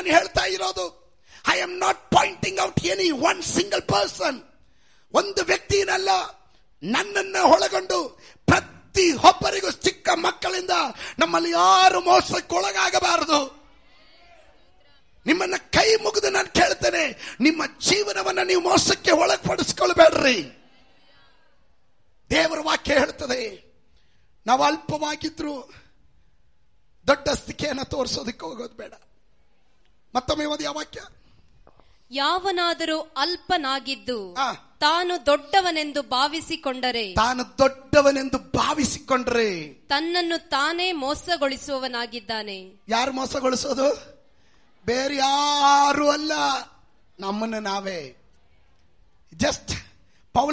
ನಾನು ಹೇಳ್ತಾ ಇರೋದು I am not pointing out any one single person ಒಂದು ವ್ಯಕ್ತಿನಲ್ಲ ನನ್ನನ್ನ ಒಳಗೊಂಡು ಪ್ರತಿ ಒಬ್ಬರಿಗೂ ಚಿಕ್ಕ ಮಕ್ಕಳಿಂದ ನಮ್ಮಲ್ಲಿ ಯಾರು ಮೋಸಕ್ಕೊಳಗಾಗಬಾರದು ನಿಮ್ಮನ್ನ ಕೈ ಮುಗಿದು ನಾನು ಕೇಳ್ತೇನೆ ನಿಮ್ಮ ಜೀವನವನ್ನ ನೀವು ಮೋಸಕ್ಕೆ ಒಳಪಡಿಸ್ಕೊಳ್ಬೇಡ್ರಿ ದೇವರ ವಾಕ್ಯ ಹೇಳ್ತದೆ ನಾವು ಅಲ್ಪವಾಗಿದ್ರು ದೊಡ್ಡ ಸ್ಥಿತಿಯನ್ನು ತೋರಿಸೋದಕ್ಕೆ ಹೋಗೋದು ಬೇಡ ಮತ್ತೊಮ್ಮೆ ಓದಿ ಆ ವಾಕ್ಯ ಯಾವನಾದರೂ ಅಲ್ಪನಾಗಿದ್ದು ಆ. ತಾನು ದೊಡ್ಡವನೆಂದು ಭಾವಿಸಿಕೊಂಡರೆ ತಾನು ದೊಡ್ಡವನೆಂದು ಭಾವಿಸಿಕೊಂಡ್ರೆ ತನ್ನನ್ನು ತಾನೇ ಮೋಸಗೊಳಿಸುವವನಾಗಿದ್ದಾನೆ ಯಾರು ಮೋಸಗೊಳಿಸೋದು ಬೇರೆ ಯಾರು ಅಲ್ಲ ನಮ್ಮನ್ನು ನಾವೇ ಜಸ್ಟ್